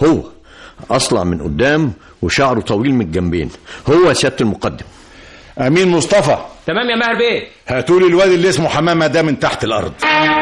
هو اصلع من قدام وشعره طويل من الجنبين هو سياده المقدم امين مصطفى تمام يا ماهر بيه هاتولي الواد اللي اسمه حمامه ده من تحت الارض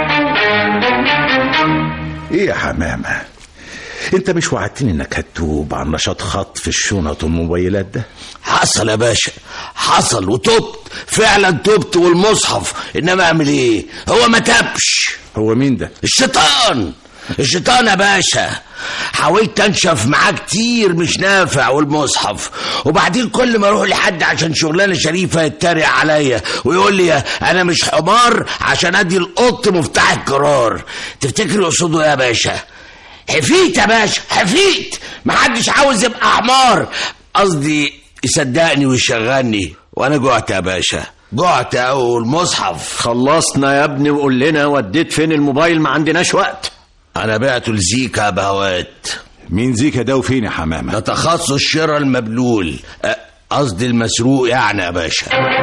ايه يا حمامه انت مش وعدتني انك هتتوب عن نشاط خطف الشنط والموبايلات ده حصل يا باشا حصل وتبت فعلا تبت والمصحف انما اعمل ايه هو ما تبش هو مين ده الشيطان الشيطان يا باشا حاولت انشف معاه كتير مش نافع والمصحف وبعدين كل ما اروح لحد عشان شغلانه شريفه يتريق عليا ويقول لي انا مش حمار عشان ادي القط مفتاح القرار تفتكر يقصده ايه يا باشا حفيت يا باشا حفيت محدش عاوز يبقى حمار قصدي يصدقني ويشغلني وانا جعت يا باشا جعت او المصحف خلصنا يا ابني وقول لنا وديت فين الموبايل ما عندناش وقت انا بعته لزيكا يا بهوات مين زيكا ده وفين يا حمامه ده تخصص شراء المبلول أه، قصدي المسروق يعني يا باشا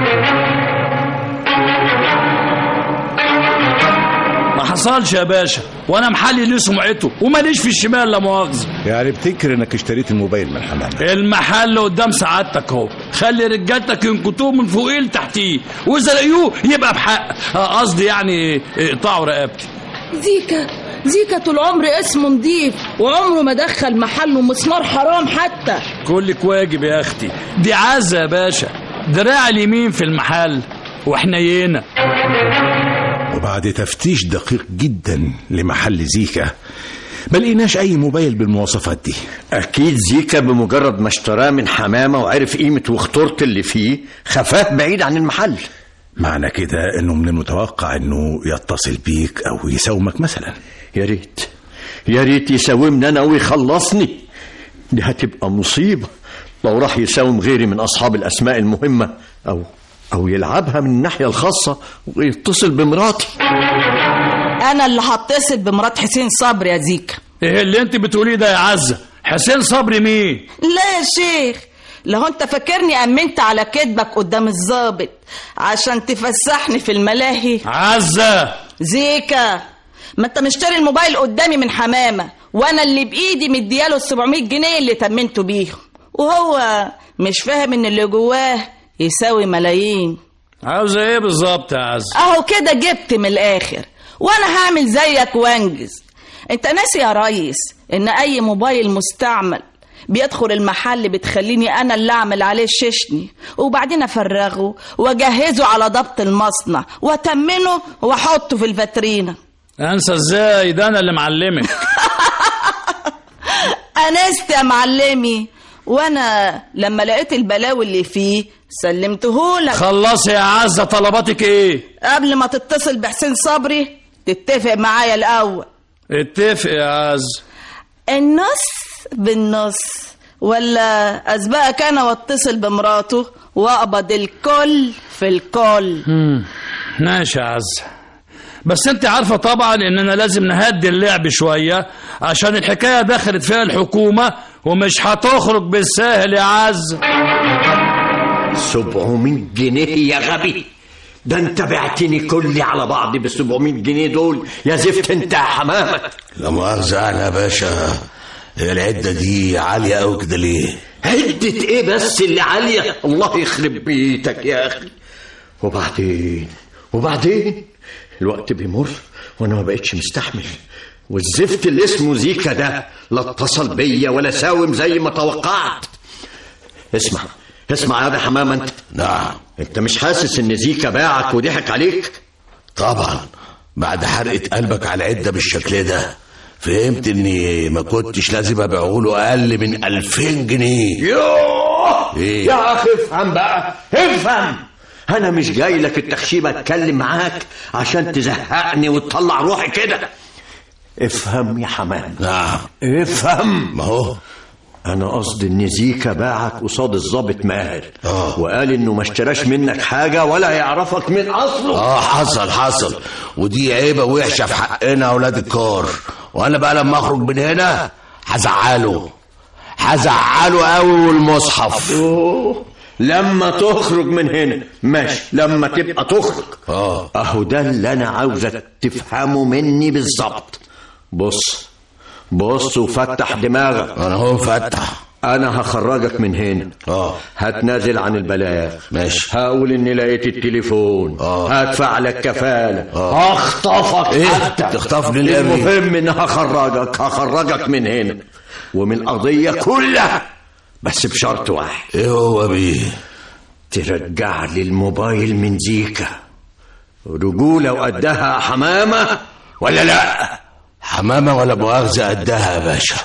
ما حصلش يا باشا وانا محلي ليه سمعته وماليش في الشمال لا مؤاخذه يعني بتنكر انك اشتريت الموبايل من حمامه المحل قدام سعادتك اهو خلي رجالتك ينكتوه من فوقيه لتحتيه واذا لقيوه يبقى بحق آه، قصدي يعني اقطعوا رقبتي زيكا زيكا طول عمري اسمه نضيف وعمره ما دخل محله مسمار حرام حتى كلك واجب يا اختي دي عزة يا باشا دراع اليمين في المحل وحنينه وبعد تفتيش دقيق جدا لمحل زيكا ما لقيناش اي موبايل بالمواصفات دي اكيد زيكا بمجرد ما اشتراه من حمامه وعرف قيمه وخطوره اللي فيه خفاه بعيد عن المحل معنى كده انه من المتوقع انه يتصل بيك او يساومك مثلا يا ريت يا ريت يساومني انا ويخلصني دي هتبقى مصيبه لو راح يساوم غيري من اصحاب الاسماء المهمه او او يلعبها من الناحيه الخاصه ويتصل بمراتي انا اللي هتصل بمرات حسين صبري يا زيكا ايه اللي انت بتقوليه ده يا عزة حسين صبري مين لا يا شيخ لو انت فاكرني امنت على كدبك قدام الضابط عشان تفسحني في الملاهي عزة زيكا ما انت مشتري الموبايل قدامي من حمامه وانا اللي بايدي مدياله ال 700 جنيه اللي تمنته بيهم وهو مش فاهم ان اللي جواه يساوي ملايين عاوزة ايه بالظبط يا عزة اهو كده جبت من الاخر وانا هعمل زيك وانجز انت ناسي يا ريس ان اي موبايل مستعمل بيدخل المحل بتخليني انا اللي اعمل عليه الششني وبعدين افرغه واجهزه على ضبط المصنع واتمنه واحطه في الفاترينه انسى ازاي ده انا اللي معلمك انست يا معلمي وانا لما لقيت البلاوي اللي فيه سلمتهولك خلصي يا عزة طلباتك ايه قبل ما تتصل بحسين صبري تتفق معايا الاول اتفق يا عزة النص بالنص ولا اسبقك انا واتصل بمراته واقبض الكل في الكل ماشي يا عزة بس انت عارفة طبعا اننا لازم نهدي اللعب شوية عشان الحكاية دخلت فيها الحكومة ومش هتخرج بالساهل يا عزة 700 جنيه يا غبي ده انت بعتني كلي على بعض ب 700 جنيه دول يا زفت انت يا حمامه لا مؤاخذة أنا يا باشا هي العدة دي عالية أوي كده ليه؟ عدة ايه بس اللي عالية الله يخرب بيتك يا اخي وبعدين وبعدين الوقت بيمر وانا ما بقتش مستحمل والزفت اللي اسمه زيكا ده لا اتصل بيا ولا ساوم زي ما توقعت اسمع اسمع يا ده حمامه انت نعم انت مش حاسس ان زيكا باعك وضحك عليك طبعا بعد حرقة قلبك على العدة بالشكل ده فهمت اني ما كنتش لازم ابيعه له اقل من 2000 جنيه يوه إيه؟ يا اخي افهم بقى افهم انا مش جاي لك التخشيبه اتكلم معاك عشان تزهقني وتطلع روحي كده افهم يا حمام نعم افهم ما هو انا قصدي ان زيكا باعك قصاد الضابط ماهر آه. وقال انه ما اشتراش منك حاجه ولا يعرفك من اصله اه حصل حصل ودي عيبة وحشة في حقنا اولاد الكار وانا بقى لما اخرج من هنا هزعله هزعله قوي والمصحف أوه. لما تخرج من هنا ماشي لما تبقى تخرج اه اهو ده اللي انا عاوزك تفهمه مني بالظبط بص بص وفتح دماغك انا هو مفتح انا هخرجك من هنا اه هتنازل عن البلاغ ماشي. هقول اني لقيت التليفون آه. هدفع لك كفاله آه. هخطفك إيه؟ حتى تخطفني ليه يا بيه؟ المهم ان هخرجك هخرجك من هنا ومن القضيه كلها بس بشرط واحد ايه هو بيه ترجع لي الموبايل من زيكا رجوله وقدها حمامه ولا لا حمامه ولا مؤاخذه قدها يا باشا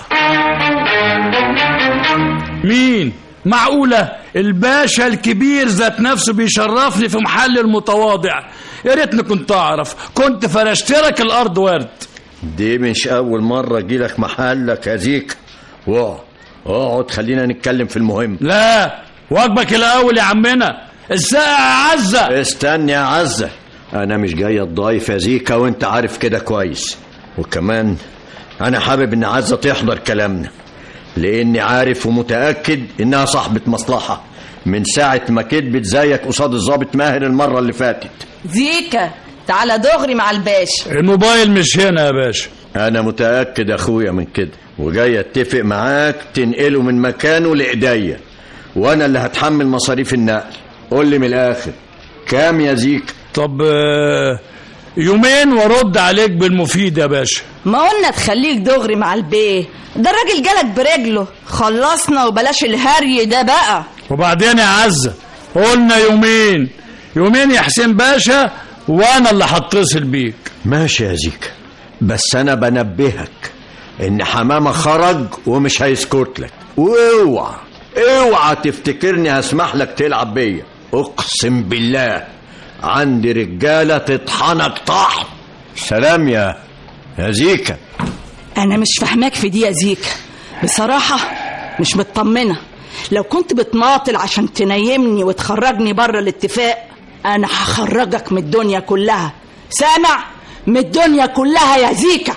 مين معقولة الباشا الكبير ذات نفسه بيشرفني في محل المتواضع يا ريتني كنت أعرف كنت فرشتلك الأرض ورد دي مش اول مره اجيلك محلك يا زيكا واقعد اقعد خلينا نتكلم في المهم لا واجبك الأول يا عمنا الساعة عزة استنى يا عزة أنا مش جاي الضيف يا زيكا وأنت عارف كده كويس وكمان أنا حابب إن عزة تحضر كلامنا لأني عارف ومتأكد إنها صاحبة مصلحة من ساعة ما كدبت زيك قصاد الضابط ماهر المرة اللي فاتت زيكا تعالى دغري مع الباشا الموبايل مش هنا يا باشا أنا متأكد يا أخويا من كده وجاي أتفق معاك تنقله من مكانه لإيديا وأنا اللي هتحمل مصاريف النقل قول لي من الآخر كام يا زيكا طب آه، يومين وارد عليك بالمفيد يا باشا ما قلنا تخليك دغري مع البيه ده الراجل جالك برجله خلصنا وبلاش الهري ده بقى وبعدين يا عزة قلنا يومين يومين يا حسين باشا وانا اللي هتصل بيك ماشي يا زيكا بس انا بنبهك ان حمامة خرج ومش هيسكت لك واوعى اوعى تفتكرني هسمح لك تلعب بيا اقسم بالله عندي رجالة تطحنك طحن سلام يا يا زيكا انا مش فاهماك في دي يا زيكا بصراحة مش مطمنة لو كنت بتماطل عشان تنيمني وتخرجني بره الاتفاق انا هخرجك من الدنيا كلها سامع من الدنيا كلها يا زيكا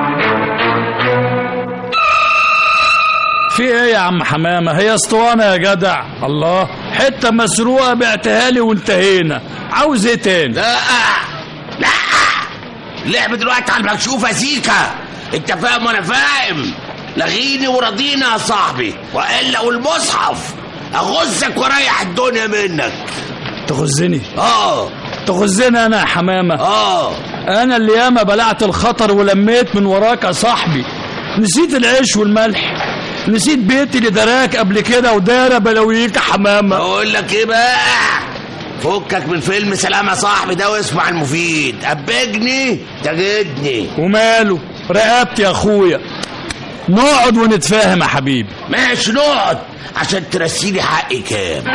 في ايه يا عم حمامة هي اسطوانة يا جدع الله حتة مسروقة بعتها لي وانتهينا عاوز ايه تاني لا لا اللعب دلوقتي على المكشوف يا سيكا انت فاهم وانا فاهم لغيني ورضينا يا صاحبي والا والمصحف اغزك واريح الدنيا منك تغزني اه تغزني انا يا حمامة اه انا اللي ياما بلعت الخطر ولميت من وراك يا صاحبي نسيت العيش والملح نسيت بيتي اللي دراك قبل كده ودار بلاويك يا حمامة اقول لك ايه بقى فكك من فيلم سلام يا صاحبي ده واسمع المفيد ابجني تجدني وماله رقبتي يا اخويا نقعد ونتفاهم يا حبيبي ماشي نقعد عشان ترسيلي حقي كام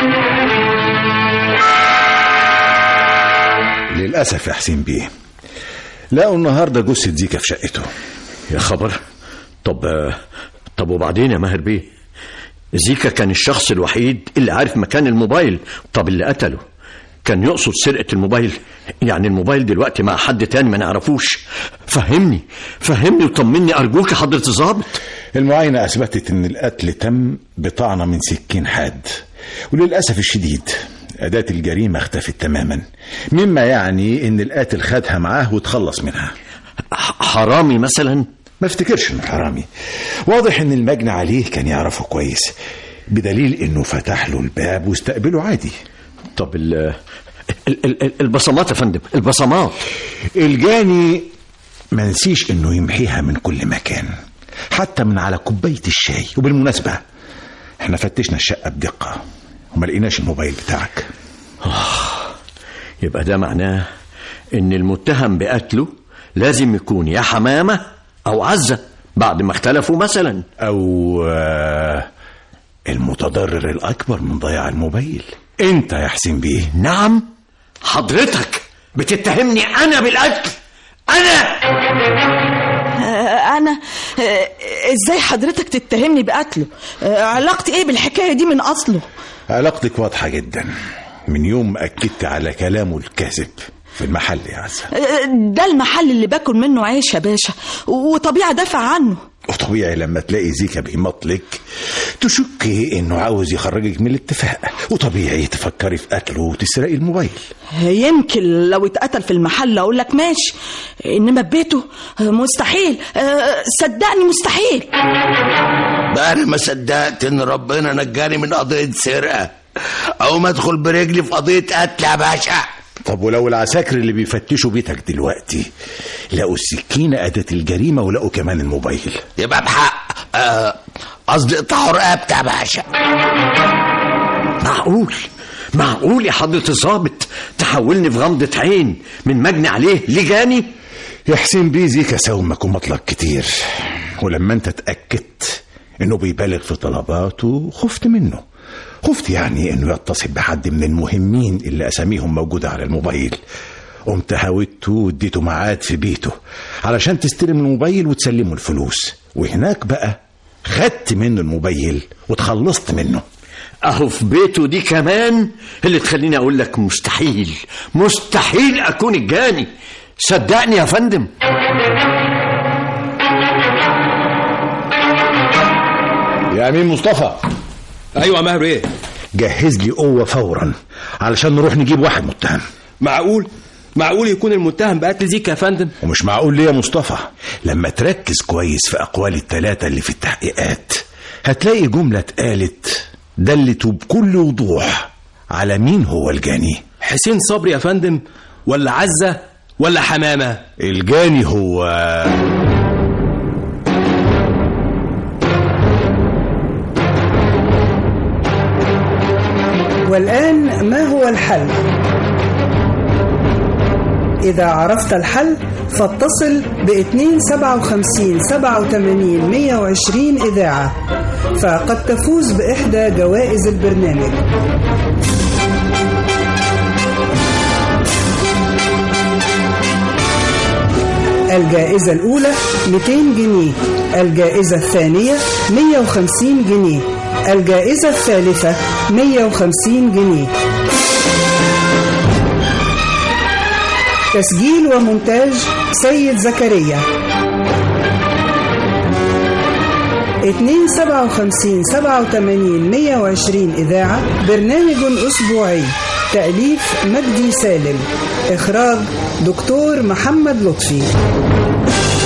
للأسف يا حسين بيه لقوا النهاردة جثة زيكا في شقته يا خبر طب طب وبعدين يا ماهر بيه زيكا كان الشخص الوحيد اللي عارف مكان الموبايل طب اللي قتله كان يقصد سرقة الموبايل يعني الموبايل دلوقتي مع حد تاني ما نعرفوش فهمني فهمني وطمني أرجوك يا حضرة الظابط المعاينة أثبتت إن القتل تم بطعنة من سكين حاد وللأسف الشديد أداة الجريمة اختفت تماما مما يعني إن القاتل خدها معاه وتخلص منها ح- حرامي مثلا ما افتكرش انه حرامي واضح ان المجني عليه كان يعرفه كويس بدليل انه فتح له الباب واستقبله عادي طب ال ال- ال- ال- البصمات يا فندم البصمات الجاني ما نسيش انه يمحيها من كل مكان حتى من على كوباية الشاي وبالمناسبة احنا فتشنا الشقة بدقة وما لقيناش الموبايل بتاعك يبقى ده معناه ان المتهم بقتله لازم يكون يا حمامة او عزة بعد ما اختلفوا مثلا او آه، المتضرر الاكبر من ضياع الموبايل انت يا حسين بيه نعم حضرتك بتتهمني انا بالقتل انا آه، انا آه، ازاي حضرتك تتهمني بقتله آه، علاقتي ايه بالحكايه دي من اصله علاقتك واضحة جدا من يوم ما أكدت على كلامه الكاذب في المحل يا عزة ده المحل اللي باكل منه عيش يا باشا وطبيعة دافع عنه وطبيعي لما تلاقي زيكا بيمطلك تشكي انه عاوز يخرجك من الاتفاق وطبيعي تفكري في قتله وتسرقي الموبايل يمكن لو اتقتل في المحل اقول لك ماشي انما ببيته مستحيل أه، صدقني مستحيل بقى انا ما صدقت ان ربنا نجاني من قضيه سرقه او ما ادخل برجلي في قضيه قتل يا باشا طب ولو العساكر اللي بيفتشوا بيتك دلوقتي لقوا السكينة أداة الجريمة ولقوا كمان الموبايل يبقى بحق آه، قصدي اقطعوا رقبتي يا باشا معقول معقول يا حضرة الظابط تحولني في غمضة عين من مجني عليه لجاني يا حسين بيه زيكا ساومك ومطلق كتير ولما انت اتأكدت انه بيبالغ في طلباته خفت منه خفت يعني انه يتصل بحد من المهمين اللي اساميهم موجودة على الموبايل قمت هاودته واديته ميعاد في بيته علشان تستلم الموبايل وتسلمه الفلوس وهناك بقى خدت منه الموبايل وتخلصت منه اهو في بيته دي كمان اللي تخليني اقول لك مستحيل مستحيل اكون الجاني صدقني يا فندم يا امين مصطفى ايوه ماهر ايه جهز لي قوة فورا علشان نروح نجيب واحد متهم معقول معقول يكون المتهم بقتل زيكا يا فندم ومش معقول ليه يا مصطفى لما تركز كويس في أقوال التلاتة اللي في التحقيقات هتلاقي جملة اتقالت دلت بكل وضوح على مين هو الجاني حسين صبري يا فندم ولا عزة ولا حمامة الجاني هو والآن ما هو الحل؟ إذا عرفت الحل فاتصل ب 257 87 120 إذاعة فقد تفوز بإحدى جوائز البرنامج الجائزة الأولى 200 جنيه الجائزة الثانية 150 جنيه الجائزة الثالثة 150 جنيه تسجيل ومونتاج سيد زكريا 257 87 120 إذاعة برنامج أسبوعي تأليف مجدي سالم إخراج دكتور محمد لطفي